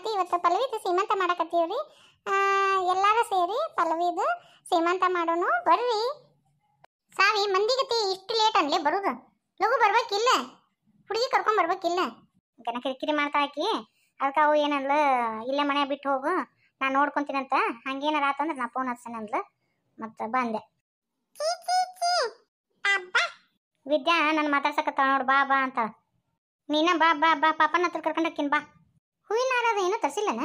ಅತ್ತಿ ಇವತ್ತು ಪಲ್ಲವಿದು ಸೀಮಂತ ಮಾಡಕತ್ತೀವ್ರಿ ಎಲ್ಲಾರು ಸೇರಿ ಪಲ್ಲವಿದು ಸೀಮಂತ ಮಾಡೋನು ಬರ್ರಿ ಸಾವಿ ಮಂದಿಗತಿ ಇಷ್ಟು ಲೇಟ್ ಅನ್ಲೇ ಬರುದು ಲಘು ಬರ್ಬೇಕಿಲ್ಲ ಹುಡುಗಿ ಕರ್ಕೊಂಡ್ ಬರ್ಬೇಕಿಲ್ಲ ಗನ ಕಿರಿಕಿರಿ ಮಾಡ್ತಾ ಹಾಕಿ ಅದಕ್ಕೆ ಅವು ಏನಂದ್ಲ ಇಲ್ಲೇ ಮನೆ ಬಿಟ್ಟು ಹೋಗು ನಾನು ನೋಡ್ಕೊಂತೀನಂತ ಹಂಗೇನಾರ ಆತಂದ್ರೆ ನಾ ಫೋನ್ ಹಚ್ತೇನೆ ಅಂದ್ಲು ಮತ್ತೆ ಬಂದೆ ವಿದ್ಯಾ ನನ್ನ ಮಾತಾಡ್ಸಕತ್ತಾಳ ನೋಡು ಬಾ ಬಾ ಅಂತ ನೀನ ಬಾ ಬಾ ಬಾ ಪಾಪನ ಹತ್ರ ಕರ್ಕೊಂಡಕ್ಕಿನ್ ಬಾ ಹೂವಿನ ಹಾರ ಅದು ಏನೂ ತರಿಸಿಲ್ಲನ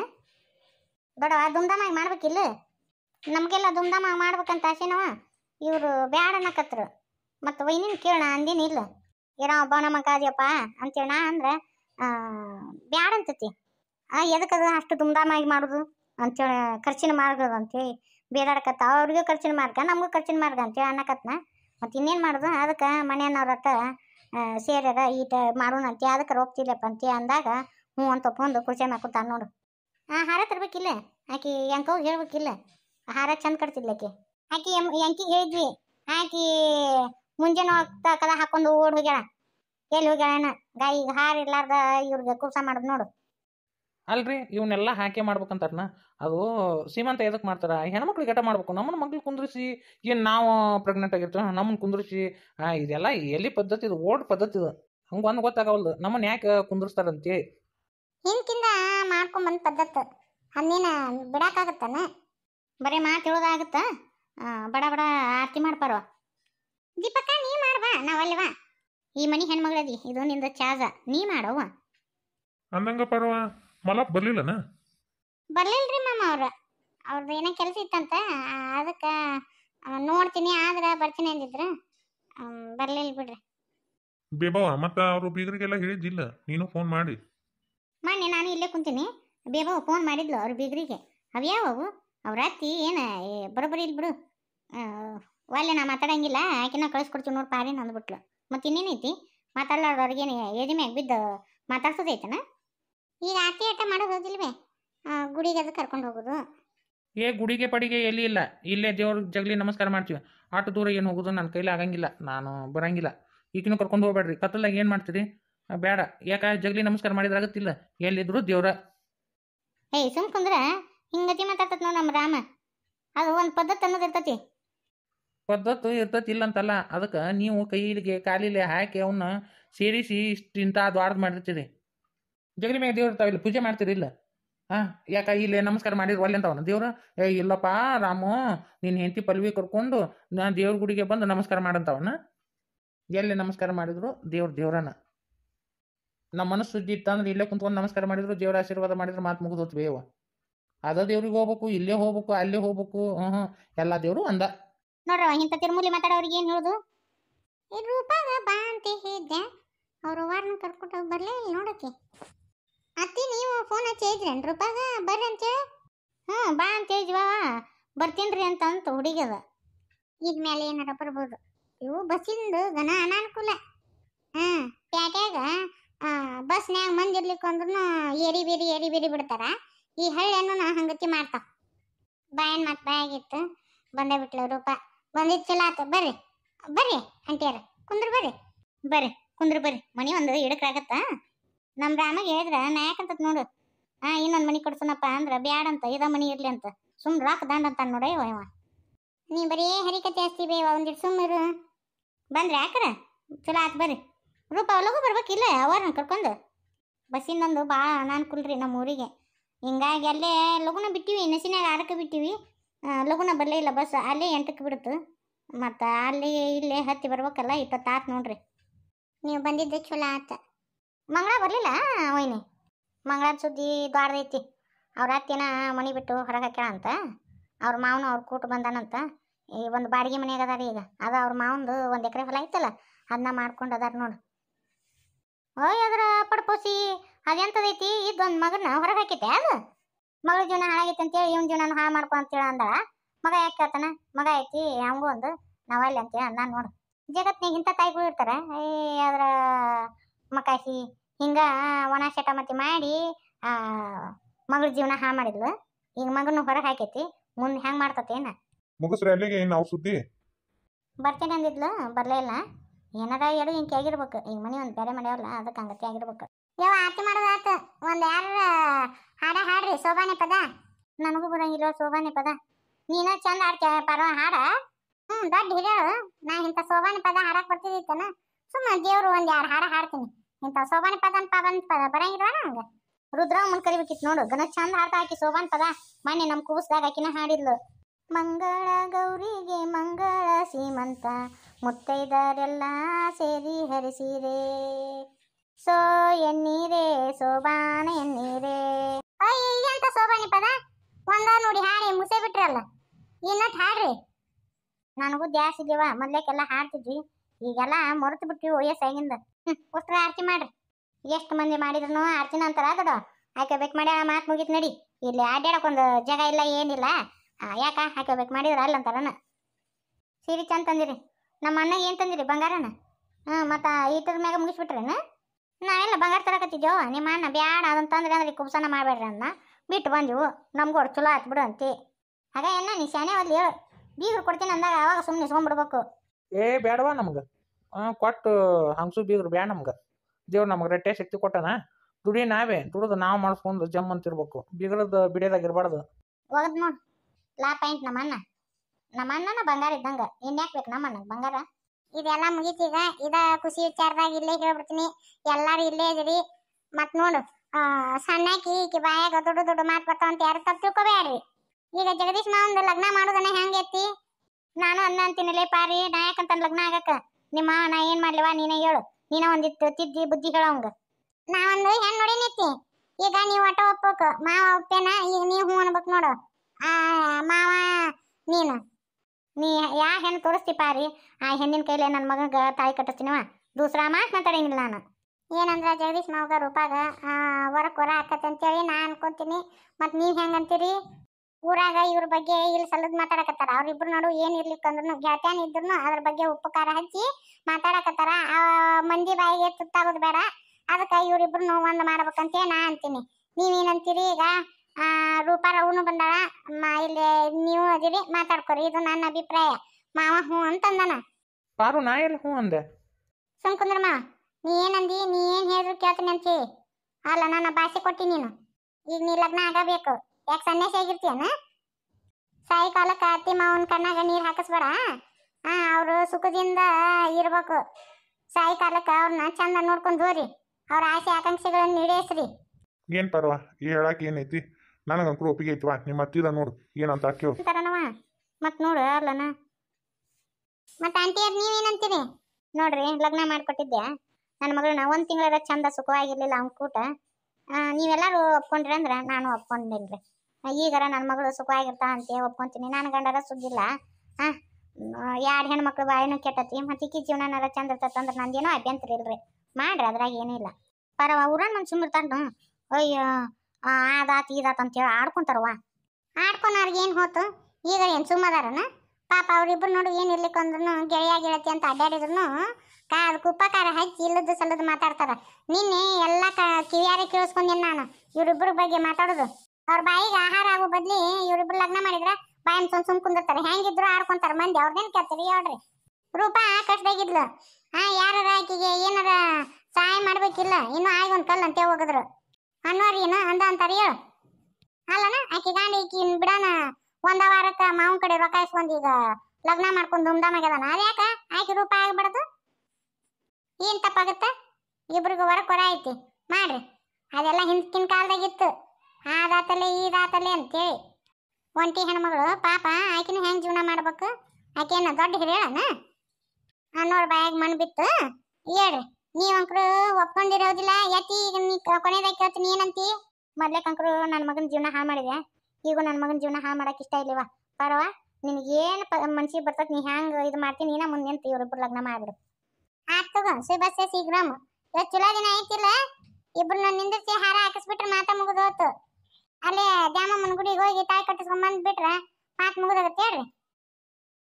ದೊಡ್ಡವ ದುಮ್ದಾಮಾಗಿ ಮಾಡ್ಬೇಕಿಲ್ಲ ನಮಗೆಲ್ಲ ದುಮ್ದಾಮಾಗಿ ಮಾಡ್ಬೇಕಂತ ಆಸೆನವ ಇವರು ಬ್ಯಾಡ ಅನ್ನಕತ್ರು ಮತ್ತು ವೈನಿನ ಕೇಳೋಣ ಅಂದಿನ ಇಲ್ಲ ಏನೋ ಒಬ್ಬ ನಮ್ಮ ಕಾದ್ಯಪ್ಪ ಅಂತೇಳಿ ನಾ ಅಂದ್ರೆ ಆ, ಬ್ಯಾಡ ಅಂತತಿ ಆ ಎದಕ್ಕದು ಅಷ್ಟು ದುಮ್ದಾಮಾಗಿ ಮಾಡೋದು ಅಂತೇಳಿ ಖರ್ಚಿನ ಮಾರ್ಗ ಅದು ಅಂತೇಳಿ ಬೇಡಾಡಕತ್ತ ಅವ್ರಿಗೂ ಖರ್ಚಿನ ಮಾರ್ಗ ನಮಗೂ ಖರ್ಚಿನ ಮಾರ್ಗ ಅಂತೇಳಿ ಅನ್ನಕತ್ನ ಮತ್ತು ಇನ್ನೇನು ಮಾಡೋದು ಅದಕ್ಕೆ ಮನೆಯವ್ರ ಹತ್ರ ಸೇರ್ಯಾರ ಈಟ ಮಾಡೋಣ ಅಂತ ಅದಕ್ಕೆ ಹೋಗ್ತಿಲ್ಲಪ್ಪ ಅಂತ ಅಂದಾಗ ಹ್ಞೂ ಅಂತ ಒಪ್ಕೊಂಡು ಕುರ್ಚಿ ಮ್ಯಾಗ ಕೂತಾನ ನೋಡು ಆ ಹಾರ ತರ್ಬೇಕಿಲ್ಲ ಆಕಿ ಯಂಕವ್ ಹೇಳ್ಬೇಕಿಲ್ಲ ಆ ಹಾರ ಚಂದ ಕಟ್ತಿದ್ಲ ಆಕಿ ಆಕಿ ಎಂ ಯಂಕಿಗೆ ಹೇಳಿದ್ವಿ ಆಕಿ ಮುಂಜಾನೆ ಹೋಗ್ತಾ ಕದ ಹಾಕೊಂಡು ಓಡ್ ಹೋಗ್ಯಾಳ ಎಲ್ಲಿ ಹೋಗ್ಯಾಳ ಗಾಯಿ ಹಾರ ಇರ್ಲಾರ್ದ ಇವ್ರಿಗೆ ಕುರ್ಸ ಮಾಡೋದು ನೋಡು ಅಲ್ರಿ ಇವನ್ನೆಲ್ಲ ಹಾಕಿ ಮಾಡ್ಬೇಕಂತಾರನ ಅದು ಸೀಮಂತ ಎದಕ್ಕೆ ಮಾಡ್ತಾರ ಹೆಣ್ಮಕ್ಳಿಗೆ ಗಟ ಮಾಡ್ಬೇಕು ನಮ್ಮನ್ನ ಮಕ್ಳು ಕುಂದ್ರಿಸಿ ಏನು ನಾವು ಪ್ರೆಗ್ನೆಂಟ್ ಆಗಿರ್ತೀವಿ ನಮ್ಮನ್ನ ಕುಂದ್ರಿಸಿ ಆ, ಇದೆಲ್ಲ ಎಲ್ಲಿ ಪದ್ಧತಿ ಇದು ಓಲ್ಡ್ ಪದ್ಧತಿ ಇದು ಹಂಗೆ ಒಂದು ಗೊತ್ತಾಗವಲ್ದು ನಮ್ಮನ್ನ ಯಾಕೆ ಕುಂದ್ರಿಸ್ತಾರಂತೇಳಿ ಹಿಂದ್ಕಿಂದ ಮಾಡ್ಕೊಂಬಂದ್ ಪದ್ಧತಿ ಹನ್ನೇನ ಬಿಡಾಕಾಗತ್ತಾನ ಬರೀ ಮಾತು ಹೇಳೋದಾಗತ್ತ ಬಡ ಬಡ ಆರತಿ ಮಾಡ್ಪಾರ ದೀಪಕ್ಕ ನೀ ಮಾಡ್ಬಾ ನಾವಲ್ವಾ ಈ ಮನಿ ಹೆಣ್ಮಗಳದಿ ಇದು ನಿಂದ ಚಾಜ ನೀ ಮಾಡವ್ವ ಅಂದಂಗ ಪರವ ಮಲಪ್ ಬರ್ಲಿಲ್ಲನ ಬರ್ಲಿಲ್ರಿ ಮಾಮ ಅವ್ರ ಅವ್ರದ್ದು ಏನೋ ಕೆಲಸ ಇತ್ತಂತ ಅದಕ್ಕೆ ನೋಡ್ತೀನಿ ಆದ್ರೆ ಬರ್ತೀನಿ ಅಂದಿದ್ರು ಬರ್ಲಿಲ್ಲ ಬಿಡ್ರಿ ಬೇಬವ ಮತ್ತ ಅವ್ರು ಬೀಗರಿಗೆಲ್ಲ ಹೇಳಿದ್ದಿಲ್ಲ ನೀನು ಫೋನ್ ಮಾಡಿ ಮೊನ್ನೆ ನಾನು ಇಲ್ಲೇ ಕುಂತೀನಿ ಬೇಬ ಫೋನ್ ಮಾಡಿದ್ಲು ಅವ್ರ ಬೀಗ್ರಿಗೆ ಅವ್ಯಾವವು ಅವ್ರ ಅತ್ತಿ ಏನ ಏ, ಬರೋಬ್ಬರಿ ಇಲ್ಲ ಬಿಡು ಒಳ್ಳೆ ನಾ ಮಾತಾಡಂಗಿಲ್ಲ ಆಕಿನ ಕಳಿಸ್ಕೊಡ್ತೀವಿ ನೋಡಿ ಪಾರಿನ ಅಂದ್ಬಿಟ್ಲು ಮತ್ತೆ ಇನ್ನೇನೈತಿ ಮಾತಾಡ್ಲಾರ್ದವ್ರಿಗೇನು ಎದಿ ಮ್ಯಾಗ ಬಿದ್ದು ಮಾತಾಡ್ಸೋದೈತನ ಈಗ ಆರತಿ ಆಟ ಮಾಡೋದು ಹೋಗಿಲ್ವೇ ಗುಡಿಗೆ ಅದು ಕರ್ಕೊಂಡು ಹೋಗೋದು ಏ ಗುಡಿಗೆ ಪಡಿಗೆ ಎಲ್ಲಿ ಇಲ್ಲ ಇಲ್ಲೇ ದೇವ್ರ ಜಗಲಿ ನಮಸ್ಕಾರ ಮಾಡ್ತೀವಿ ಆಟೋ ದೂರ ಏನು ಹೋಗೋದು ನನ್ನ ಕೈಲಿ ಆಗಂಗಿಲ್ಲ ನಾನು ಬರಂಗಿಲ್ಲ ಈಗಿನೂ ಕರ್ಕೊಂಡು ಹೋಗ್ಬೇಡ್ರಿ ಕತ್ತಲಾಗ ಏನು ಮಾಡ್ತೀರಿ ಆ, ಬೇಡ ಯಾಕೆ ಜಗಲಿ ನಮಸ್ಕಾರ ಮಾಡಿದ್ರೆ ಆಗತ್ತಿಲ್ಲ ಎಲ್ಲಿದ್ರು ದೇವ್ರ ಏಯ್ ಸುಮ್ ಕುಂದ್ರ ಹಿಂಗತಿ ಮಾತಾಡ್ತತ್ ನೋಡ್ ನಮ್ಮ ರಾಮ ಅದು ಒಂದು ಪದ್ಧತಿ ಅನ್ನೋದು ಇರ್ತತಿ ಪದ್ಧತಿ ಇರ್ತೈತಿ ಇಲ್ಲ ಅಂತಲ್ಲ ಅದಕ್ಕೆ ನೀವು ಕೈಲಿಗೆ ಕಾಲಿಗೆ ಹಾಕಿ ಅವನ್ನ ಸೇರಿಸಿ ಇಷ್ಟು ಇಂಥ ದ್ವಾರದ ಮಾಡಿರ್ತೀರಿ ಜಗಲಿ ಮ್ಯಾಗ ದೇವ್ರು ಇರ್ತಾವಿಲ್ಲ ಪೂಜೆ ಮಾಡ್ತೀರಿ ಇಲ್ಲ ಹಾಂ ಯಾಕ ಇಲ್ಲಿ ನಮಸ್ಕಾರ ಮಾಡಿದ್ರು ಒಲ್ಲೆ ಅಂತವನ ದೇವ್ರು ಏ ಇಲ್ಲಪ್ಪ ರಾಮು ನಿನ್ನ ಹೆಂಡತಿ ಪಲ್ವಿ ಕರ್ಕೊಂಡು ನಾ ದೇವ್ರ ಗುಡಿಗೆ ಬಂದು ನಮಸ್ಕಾರ ಮಾಡಂತವನ ಎಲ್ಲಿ ನಮಸ್ಕಾರ ಮಾಡಿದ್ರು ದೇವ್ರ ದೇವ್ರನ ನಮ್ಮ ಮನಸ್ಸು ಸುದ್ದಿ ಇತ್ತಂದ್ರೆ ಇಲ್ಲೇ ಕುಂತ್ಕೊಂಡು ನಮಸ್ಕಾರ ಮಾಡಿದ್ರು ದೇವ್ರ ಆಶೀರ್ವಾದ ಮಾಡಿದ್ರು ಮಾತು ಮುಗಿದೋತ್ ಬೇವ ಅದ ದೇವ್ರಿಗೆ ಹೋಗ್ಬೇಕು ಇಲ್ಲೇ ಹೋಗ್ಬೇಕು ಅಲ್ಲೇ ಹೋಗ್ಬೇಕು ಹ್ಞೂ ಹ್ಞೂ ಎಲ್ಲ ದೇವರು ಅಂದ ನೋಡ್ರವ ಇಂಥ ತಿರುಮೂಲಿ ಮಾತಾಡೋರಿಗೆ ಏನು ಹೇಳುದು ಈ ರೂಪಾಗ ಬಾ ಅಂತ ಹೇಳಿದ್ದೆ ಅವರು ವಾರನ ಕರ್ಕೊಂಡು ಹೋಗಿ ಬರಲೇ ಇಲ್ಲ ನೋಡಕ್ಕೆ ಅತ್ತಿ ನೀವು ಫೋನ್ ಹಚ್ಚಿ ಹೇಳಿದ್ರೇನು ರೂಪಾಗ ಬರ್ರಿ ಅಂತೇಳಿ ಹ್ಞೂ ಬಾ ಅಂತ ಹೇಳಿದ್ವಾ ಬರ್ತೀನಿ ರೀ ಅಂತ ಅಂತ ಹುಡುಗದ ಇದ ಮೇಲೆ ಏನಾರ ಬರ್ಬೋದು ಇವು ಬಸ್ಸಿಂದ ಘನ ಅನಾನುಕೂಲ ಹಾಂ ಪ್ಯಾಟ್ಯಾಗ ಬಸ್ನ್ಯಾಗ ಮಂದಿ ಇರ್ಲಿಕ್ಕೆ ಅಂದ್ರೂ ಏರಿ ಬೇರಿ ಏರಿ ಬೇರಿ ಬಿಡ್ತಾರ ಈ ಹಳ್ಳಿಯನ್ನು ನಾ ಹಂಗತಿ ಮಾಡ್ತಾವ ಬಾಯನ್ ಮತ್ತೆ ಬಾಯಾಗಿತ್ತು ಬಂದೇ ಬಿಟ್ಲು ರೂಪ ಬಂದಿದ್ದು ಚಲೋ ಆತು ಬರ್ರಿ ಬರ್ರಿ ಅಂಟಿಯಾರ ಕುಂದ್ರ ಬರ್ರಿ ಬರ್ರಿ ಕುಂದ್ರ ಬರ್ರಿ ಮನಿ ಒಂದು ಇಡಕ್ರಾಗತ್ತ ನಮ್ಮ ರಾಮಗೆ ಹೇಳಿದ್ರ ನಾ ಯಾಕಂತ ನೋಡು ಹಾ ಇನ್ನೊಂದು ಮನಿ ಕೊಡ್ಸನಪ್ಪ ಅಂದ್ರ ಬ್ಯಾಡ ಅಂತ ಇದ ಮನಿ ಇರ್ಲಿ ಅಂತ ಸುಮ್ ರಾಕ್ ದಂಡ ಅಂತ ನೋಡ ಇವ ಇವ ನೀ ಬರೀ ಹರಿಕತೆ ಹಸ್ತಿ ಬೇವ ಒಂದಿಟ್ಟು ಸುಮ್ಮಿರು ಬಂದ್ರಿ ಯಾಕರ ಚಲೋ ಆತು ಬರ್ರಿ ರೂಪ ಒಳಗೂ ಬರ್ಬೇಕಿಲ್ಲ ಅವರನ್ನ ಕರ್ಕೊಂಡು ಬಸ್ಸಿಂದೊಂದು ಭಾಳ ಅನಾನುಕೂಲ ರೀ ನಮ್ಮ ಊರಿಗೆ ಹಿಂಗಾಗಿ ಅಲ್ಲೇ ಲಗುನ ಬಿಟ್ಟಿವಿ ನಸಿನಾಗ ಆರಕ್ಕೆ ಬಿಟ್ಟಿವಿ ಆ, ಲಗುನ ಬರಲೇ ಇಲ್ಲ ಬಸ್ ಅಲ್ಲೇ ಎಂಟಕ್ಕೆ ಬಿಡ್ತು ಮತ್ತು ಅಲ್ಲಿ ಇಲ್ಲೇ ಹತ್ತಿ ಬರ್ಬೇಕಲ್ಲ ಇಪ್ಪತ್ತು ಆತು ನೋಡ್ರಿ ನೀವು ಬಂದಿದ್ದು ಚಲೋ ಆತ ಮಂಗಳ ಬರಲಿಲ್ಲ ಒಯ್ನಿ ಮಂಗಳದ ಸುದ್ದಿ ದ್ವಾರದೈತಿ ಅವ್ರ ಅತ್ತಿನ ಮನೆ ಬಿಟ್ಟು ಹೊರಗೆ ಹಾಕ್ಯಾಳ ಅಂತ ಅವ್ರ ಮಾವನ ಅವ್ರ ಕೂಟ ಬಂದಾನಂತ ಈ ಒಂದು ಬಾಡಿಗೆ ಮನೆಯಾಗ ಅದಾರ ಈಗ ಅದ ಅವ್ರ ಮಾವಂದು ಒಂದು ಎಕರೆ ಹೊಲ ಐತಲ್ಲ ಅದನ್ನ ಮಾಡ್ಕೊಂಡು ಅದಾರ ನೋಡು ಓಯ್ ಅದ್ರ ಪಡ್ಪೋಸಿ ಅದೆಂತದೈತಿ ಇದೊಂದು ಮಗನ ಹೊರಗೆ ಹಾಕೈತೆ ಅದು ಮಗಳ ಜೀವನ ಹಾಳಾಗೈತೆ ಅಂತೇಳಿ ಇವನ್ ಜೀವನ ಹಾಳು ಮಾಡ್ಕೊ ಅಂತೇಳಿ ಅಂದಾಳ ಮಗ ಯಾಕೆ ಕೇಳ್ತಾನ ಮಗ ಐತಿ ಹಂಗೂ ಒಂದು ನಾವಲ್ಲಿ ಅಂತೇಳಿ ಅಂದ ನೋಡು ಜಗತ್ನಾಗ ಇಂಥ ತಾಯಿಗಳು ಇರ್ತಾರ ಏ ಅದ್ರ ಮಕಾಸಿ ಹಿಂಗ ಒಣ ಶಟಮತಿ ಮಾಡಿ ಆ ಮಗಳ ಜೀವನ ಹಾಳು ಮಾಡಿದ್ಲು ಈಗ ಮಗನ ಹೊರಗೆ ಹಾಕೈತಿ ಮುಂದೆ ಹೆಂಗೆ ಮಾಡ್ತತೇನ ಮುಗಿಸ್ರಿ ಅಲ್ಲಿಗೆ ಇನ್ನು ಅವ್ರ ಸುದ್ದಿ ಬರ್ತೇನೆ ಅಂದಿದ್ಲು ಬರಲೇ ಇಲ್ಲ ಏನಾರ ಎಡು ಇಂಕಿ ಆಗಿರ್ಬೇಕು ಈಗ ಮನೆ ಒಂದು ಬೇರೆ ಮಾಡ್ಯಾವಲ್ಲ ಅದಕ್ಕೆ ಹಂಗತಿ ಆಗಿರ್ಬೇಕು ಯಾವ ಆರತಿ ಮಾಡೋದಾತ ಒಂದ್ ಯಾರ ಹಾಡ ಹಾಡ್ರಿ ಸೋಬಾನೆ ಪದ ನನಗೂ ಬರಂಗಿಲ್ಲ ಸೋಬಾನೆ ಪದ ನೀನ ಚಂದ ಹಾಡ್ತೀಯ ಪರವ ಹಾಡ ಹ್ಮ್ ದೊಡ್ಡ ಹಿರಿಯಳು ನಾ ಇಂಥ ಸೋಬಾನೆ ಪದ ಹಾಡಕ್ ಬರ್ತಿದ್ದಿತ್ತನ ಸುಮ್ಮನೆ ದೇವ್ರು ಒಂದ್ ಎರಡು ಹಾಡ ಹಾಡ್ತೀನಿ ಇಂಥ ಸೋಬಾನೆ ಪದ ಅಂತ ಪದ ಪದ ಬರಂಗಿಲ್ವ ನಂಗ ರುದ್ರ ಮುಂದ್ ಕರಿಬೇಕಿತ್ತು ನೋಡು ಗನ ಚಂದ ಹಾಡ್ತಾ ಹಾಕಿ ಸೋಬಾನ್ ಪದ ಮೊನ್ನೆ ನಮ್ ಕೂಸ್ದಾಗ ಆಕಿನ ಹಾಡಿದ್ಲು ಮಂಗಳ ಗೌರಿಗೆ ಮಂಗಳ ಸೀಮಂತ ಮುತ್ತೈದರೆಲ್ಲ ಸೇರಿ ಹರಿಸಿರೆ ಸೋ ಎನ್ನೀರೆ ಸೋಬಾನ ಎನ್ನೀರೆ ಅಯ್ಯ ಅಂತ ಸೋಬಾನಿ ಪದ ಒಂದ ನೋಡಿ ಹಾಡಿ ಮುಸೆ ಬಿಟ್ರಲ್ಲ ಇನ್ನಟ್ ಹಾಡ್ರಿ ನನಗೂ ದ್ಯಾಸ್ ಇದೀವ ಮೊದ್ಲೇಕೆಲ್ಲ ಹಾಡ್ತಿದ್ವಿ ಈಗೆಲ್ಲ ಮರೆತು ಬಿಟ್ಟಿವಿ ವಯಸ್ಸಾಗಿಂದ ಹ್ಮ್ ಅಷ್ಟ್ರ ಆರತಿ ಮಾಡ್ರಿ ಎಷ್ಟು ಮಂದಿ ಮಾಡಿದ್ರು ಆರ್ತಿನ ಅಂತಾರ ಅದಡ ಹಾಕೋಬೇಕು ಮಾಡ್ಯಾಳ ಮಾತು ಮುಗೀತು ನಡಿ ಇಲ್ಲಿ ಅಡ್ಡಾಡಕ್ ಒಂದು ಜಾಗ ಇಲ್ಲ ಏನಿಲ್ಲ ಆ, ಯಾಕ ಹಾಕೋಬೇಕು ಮಾಡಿದ್ರ ಅಲ್ಲ ಅಂತಾರನ ಸೀರೆ ಚಂದ ತಂದಿರಿ ನಮ್ಮ ಅಣ್ಣಗೆ ಏನು ತಂದಿರಿ ಬಂಗಾರನ ಹಾಂ ಮತ್ತು ಈಟದ ಮ್ಯಾಗ ಮುಗಿಸ್ಬಿಟ್ರೇನ ನಾವೆಲ್ಲ ಬಂಗಾರ ತರಕತ್ತಿದ್ದೇವ ನಿಮ್ಮ ಅಣ್ಣ ಬ್ಯಾಡ ಅದನ್ನ ತಂದ್ರಿ ಅಂದ್ರೆ ಕುಬ್ಸನ ಮಾಡಬೇಡ್ರಿ ಅನ್ನ ಬಿಟ್ಟು ಬಂದೆವು ನಮ್ಗೂ ಚಲೋ ಆಯ್ತು ಬಿಡು ಅಂತೆ ಹಾಗ ಏನ ನೀ ಶಾನೆ ಅಲ್ಲಿ ಹೇಳು ಬೀಗ್ರು ಕೊಡ್ತೀನಿ ಅಂದಾಗ ಅವಾಗ ಸುಮ್ಮನೆ ಇಸ್ಕೊಂಡ್ಬಿಡ್ಬೇಕು ಏ ಬೇಡವಾ ನಮ್ಗೆ ಹಾಂ ಕೊಟ್ಟು ಹಂಗಸು ಬೀಗ್ರು ಬ್ಯಾಡ ನಮ್ಗೆ ದೇವ್ರು ನಮ್ಗೆ ರೆಟ್ಟೆ ಶಕ್ತಿ ಕೊಟ್ಟನ ದುಡಿ ನಾವೇ ದುಡಿದು ನಾವು ಮಾಡಿಸ್ಕೊಂಡು ಜಮ್ ಅಂತಿರ್ಬೇಕು ಬೀಗ್ರದ್ದು ಬಿಡಿಯೋದಾಗ ಇರಬಾರ್ದು ಒಗದ್ ನೋಡು ಲಾ ಪಾಯಿಂಟ್ ನಮ್ಮ ಅಣ್ಣ ನಮ್ಮ ಅಣ್ಣನ ಬಂಗಾರ ಇದ್ದಂಗ ಇನ್ಯಾಕ್ ಬೇಕು ನಮ್ಮ ಅಣ್ಣಗೆ ಬಂಗಾರ ಇದೆಲ್ಲ ಮುಗೀತೀಗ ಇದ ಖುಷಿ ವಿಚಾರದಾಗ ಇಲ್ಲೇ ಹೇಳ್ಬಿಡ್ತೀನಿ ಎಲ್ಲಾರು ಇಲ್ಲೇ ಇದಿರಿ ಮತ್ ನೋಡು ಆ, ಸಣ್ಣಾಕಿ ಈಕಿ ಬಾಯಾಗ ದೊಡ್ಡ ದೊಡ್ಡ ಮಾತು ಬರ್ತಾವ ಅಂತ ಯಾರು ತಪ್ಪು ತಿಳ್ಕೊಬೇಡ್ರಿ ಈಗ ಜಗದೀಶ್ ಮಾವಂದು ಲಗ್ನ ಮಾಡೋದನ್ನ ಹೆಂಗ್ ಐತಿ ನಾನು ಅನ್ನ ಅಂತೀನಿಲೇ ಪಾರಿ ನಾ ಯಾಕಂತ ಲಗ್ನ ಆಗಕ್ಕ ನಿಮ್ಮ ನಾ ಏನ್ ಮಾಡ್ಲಿವ ನೀನೇ ಹೇಳು ನೀನ ಒಂದಿತ್ತು ತಿದ್ದಿ ಬುದ್ಧಿ ಹೇಳೋ ಅವಂಗ ನಾವೊಂದು ಹೆಣ್ ನೋಡಿ ನಿತ್ತಿ ಈಗ ನೀವು ಒಟ್ಟ ಒಪ್ಪಬೇಕು ಮಾವ ಒಪ್ಪೇನ ಈಗ ನೀವು ಹ್ಞೂ ಅನ್ಬೇಕು ನೋಡು ಆ ಮಾವ ನೀನು ನೀ ಯಾ ಹೆಣ್ಣು ತೋರಿಸ್ತಿ ಪಾರಿ ಆ ಹೆಣ್ಣಿನ ಕೈಲಿ ನನ್ನ ಮಗಗ ತಾಳಿ ಕಟ್ಟಿಸ್ತೀನಿವ ದೂಸರಾ ಮಾತು ಮಾತಾಡಂಗಿಲ್ಲ ನಾನು ಏನಂದ್ರ ಜಗದೀಶ್ ಮಾವಗ ರೂಪಾಗ ಹೊರಕ್ ಹೊರ ಆಕತ್ತೆ ಅಂತೇಳಿ ನಾ ಅನ್ಕೊಂತೀನಿ ಮತ್ತು ನೀವು ಹೆಂಗೆ ಅಂತೀರಿ ಊರಾಗ ಇವ್ರ ಬಗ್ಗೆ ಇಲ್ಲಿ ಸಲ್ಲದ್ ಮಾತಾಡಕತ್ತಾರ ಅವ್ರಿಬ್ರು ನಡು ಏನ್ ಇರ್ಲಿಕ್ಕಂದ್ರೂ ಗೆಳತ್ಯಾನ ಇದ್ರು ಅದ್ರ ಬಗ್ಗೆ ಉಪಕಾರ ಹಚ್ಚಿ ಮಾತಾಡಕತ್ತಾರ ಆ ಮಂದಿ ಬಾಯಿಗೆ ತುತ್ತಾಗೋದು ಬೇಡ ಅದಕ್ಕೆ ಇವ್ರಿಬ್ರು ಒಂದ್ ಮಾಡ್ಬೇಕಂತ ನಾ ಅಂತೀನಿ ನೀವೇನಂತೀರಿ ಈಗ ಆ ರೂಪಾ ರವನು ಬಂದಾಳ ಮ- ಇಲ್ಲಿ ನೀವು ಅದಿರಿ ಮಾತಾಡ್ಕೊರಿ ಇದು ನನ್ನ ಅಭಿಪ್ರಾಯ ಮಾವ ಹ್ಞೂ ಅಂತಂದನ ಪಾರು ನಾ ಎಲ್ಲಿ ಹ್ಞೂ ಅಂದೆ ಸುಮ್ ಕುಂದ್ರ ಮಾವ ನೀ ಏನಂದಿ ನೀ ಏನ್ ಹೇಳಿದ್ರು ಕೇಳ್ತೀನಿ ಅಂತಿ ಅಲ್ಲ ನನ್ನ ಭಾಷೆ ಕೊಟ್ಟಿ ನೀನು ಈಗ ನೀ ಲಗ್ನ ಆಗಬೇಕು ಯಾಕೆ ಸನ್ಯಾಸಿ ಆಗಿರ್ತೀಯನ ಸಾಯಿ ಕಾಲಕ್ಕೆ ಅತ್ತಿ ಮಾವನ ಕಣ್ಣಾಗ ನೀರು ಹಾಕಿಸ್ಬೇಡ ಹಾ ಅವರು ಸುಖದಿಂದ ಇರ್ಬೇಕು ಸಾಯಿ ಕಾಲಕ್ಕೆ ಅವ್ರನ್ನ ಚಂದ ನೋಡ್ಕೊಂಡು ಹೋರಿ ಅವ್ರ ಆಸೆ ಆಕಾಂಕ್ಷೆಗಳನ್ನ ಈಡೇರಿಸ್ರಿ ಏನು ಪರ್ವ ಈ ಹೇಳಕ್ಕೆ ಏನೈತಿ ನನಗಂಕರು ಒಪ್ಪಿಗೆ ಐತಿವಾ ನಿಮ್ಮ ಹತ್ತಿರ ನೋಡು ಏನಂತ ಕೇಳು ಅಂತಾರನವ ಮತ್ ನೋಡು ಅಲ್ಲನ ಮತ್ತ ಆಂಟಿಯರ್ ನೀವೇನಂತೀರಿ ನೋಡ್ರಿ ಲಗ್ನ ಮಾಡ್ಕೊಟ್ಟಿದ್ದೆ ನನ್ನ ಮಗಳನ್ನ ಒಂದ್ ತಿಂಗಳ ಚಂದ ಸುಖವಾಗಿರ್ಲಿಲ್ಲ ಅವ್ನ ಕೂಟ ಆ, ನೀವೆಲ್ಲರೂ ಒಪ್ಕೊಂಡ್ರಿ ಅಂದ್ರ ನಾನು ಒಪ್ಕೊಂಡಿಲ್ರಿ ಈಗಾರ ನನ್ನ ಮಗಳು ಸುಖವಾಗಿರ್ತಾ ಅಂತ ಒಪ್ಕೊಂತೀನಿ ನಾನು ಗಂಡರ ಸುದ್ದಿಲ್ಲ ಆ ಎರಡು ಹೆಣ್ಮಕ್ಳು ಬಾಯಿನೂ ಕೆಟ್ಟತಿ ಮತ್ತೆ ಈಕಿ ಜೀವನನಾರ ಚಂದ ಇರ್ತೈತಂದ್ರ ನಂದೇನೋ ಅಭ್ಯಂತರ ಇಲ್ರಿ ಮಾಡ್ರಿ ಅದ್ರಾಗ ಏನೂ ಇಲ್ಲ ಪರವ ಊರ ನನ್ ಸುಮ್ಮಿರ್ತಾನು ಅಯ್ಯ ಆ, ಅದಾತ್ ಇದಾತ್ ಅಂತೇಳಿ ಆಡ್ಕೊಂತಾರವ ಆಡ್ಕೊನಾರ್ಗೆ ಏನು ಹೋತು ಈಗ ಏನು ಸುಮ್ಮದಾರನ ಪಾಪ ಅವ್ರಿಬ್ರು ನೋಡು ಏನು ಇರ್ಲಿಕ್ಕಂದ್ರೂ ಗೆಳೆಯ ಗೆಳತಿ ಅಂತ ಅಡ್ಡಾಡಿದ್ರು ಕಾ ಅದಕ್ಕೆ ಉಪಕಾರ ಹಚ್ಚಿ ಇಲ್ಲದ ಸಲ್ಲದ ಮಾತಾಡ್ತಾರ ನಿನ್ನೆ ಎಲ್ಲ ಕ ಕಿವಿಯಾರೆ ಕೇಳಿಸ್ಕೊಂಡೇನು ನಾನು ಇವ್ರಿಬ್ರ ಬಗ್ಗೆ ಮಾತಾಡೋದು ಅವ್ರ ಬಾಯಿಗೆ ಆಹಾರ ಆಗೋ ಬದ್ಲಿ ಇವ್ರಿಬ್ರು ಲಗ್ನ ಮಾಡಿದ್ರ ಬಾಯಿ ಸುಮ್ ಸುಮ್ ಕುಂದಿರ್ತಾರೆ ಹೆಂಗಿದ್ರು ಆಡ್ಕೊಂತಾರ ಮಂದಿ ಅವ್ರದೇನು ಕೇಳ್ತೀರಿ ಹೇಳ್ರಿ ರೂಪಾ ಕಷ್ಟದಾಗಿದ್ಲು ಹಾ ಯಾರ ಆಕಿಗೆ ಏನಾರ ಸಹಾಯ ಮಾಡ್ಬೇಕಿಲ್ಲ ಇನ್ನೂ ಆಗಿ ಒಂದು ಕಲ್ಲು ಅಂತ ಹೋಗಿದ್ರು ಅನ್ನೋರ್ ಏನು ಅಂದ ಅಂತಾರ ಹೇಳು ಅಲ್ಲನ ಆಕಿ ಗಾಂಡಿ ಈಕಿ ಬಿಡಾನ ಒಂದ ವಾರಕ್ಕ ಮಾವನ್ ಕಡೆ ರೊಕ್ಕ ಇಸ್ಕೊಂಡ್ ಈಗ ಲಗ್ನ ಮಾಡ್ಕೊಂಡ್ ಧೂಮ್ಧಾಮ್ ಆಗ್ಯದಾನ ಅದ್ಯಾಕ ಆಕಿ ರೂಪ ಆಗ್ಬಿಡದು ಏನ್ ತಪ್ಪಾಗತ್ತ ಇಬ್ರಿಗೂ ಹೊರಕ್ ಹೊರ ಐತಿ ಮಾಡ್ರಿ ಅದೆಲ್ಲ ಹಿಂದ್ಕಿನ ಕಾಲದಾಗಿತ್ತು ಆದಾತಲೆ ಈದಾತಲೆ ಅಂತೇಳಿ ಒಂಟಿ ಹೆಣ್ಮಗಳು ಪಾಪ ಆಕಿನ ಹೆಂಗ್ ಜೀವನ ಮಾಡ್ಬೇಕು ಆಕೇನ ದೊಡ್ಡ ಹಿರಿಯಳನ ಅನ್ನೋರ್ ಬಾಯಾಗ ಮಣ್ ಬಿತ್ತು ಹೇಳ್ರಿ ನೀವಂಕ್ರು ಒಪ್ಕೊಂಡಿರೋದಿಲ್ಲ ಯಾತಿ ಈಗ ನೀ ಕೊನೆದಾಗ ಕೇಳ್ತೀನಿ ಏನಂತಿ ಮೊದ್ಲೇ ಕಂಕ್ರು ನನ್ನ ಮಗನ ಜೀವನ ಹಾಳು ಮಾಡಿದೆ ಈಗ ನನ್ನ ಮಗನ ಜೀವನ ಹಾಳು ಮಾಡಕ್ ಇಷ್ಟ ಇಲ್ಲಿವ ಪರವ ನಿನಗೇನು ಪ ಮನ್ಸಿಗೆ ಬರ್ತೈತಿ ನೀ ಹ್ಯಾಂಗ ಇದು ಮಾಡ್ತೀನಿ ನೀನ ಮುಂದೆ ನಿಂತು ಇವ್ರಿಬ್ರು ಲಗ್ನ ಮಾಡ್ಬಿಡು ಆತ್ ತಗೋ ಸುಬಸ್ಸೆ ಶೀಘ್ರಮ್ ಇವತ್ತು ಚಲೋ ದಿನ ಐತಿಲ್ಲ ಇಬ್ರನ್ನ ನಿಂದಿರ್ಸಿ ಹಾರ ಹಾಕಿಸ್ಬಿಟ್ರೆ ಮಾತಾ ಮುಗಿದು ಹೋತು ಅಲ್ಲೇ ದ್ಯಾಮಮ್ಮನ ಗುಡಿಗೆ ಹೋಗಿ ತಾಯಿ ಕಟ್ಟಿಸ್ಕೊಂಡ್ ಬಂದ್ಬಿಟ್ರೆ ಮಾತು ಮುಗಿದೋಗತ್ತೆ ಹೇಳ್ರಿ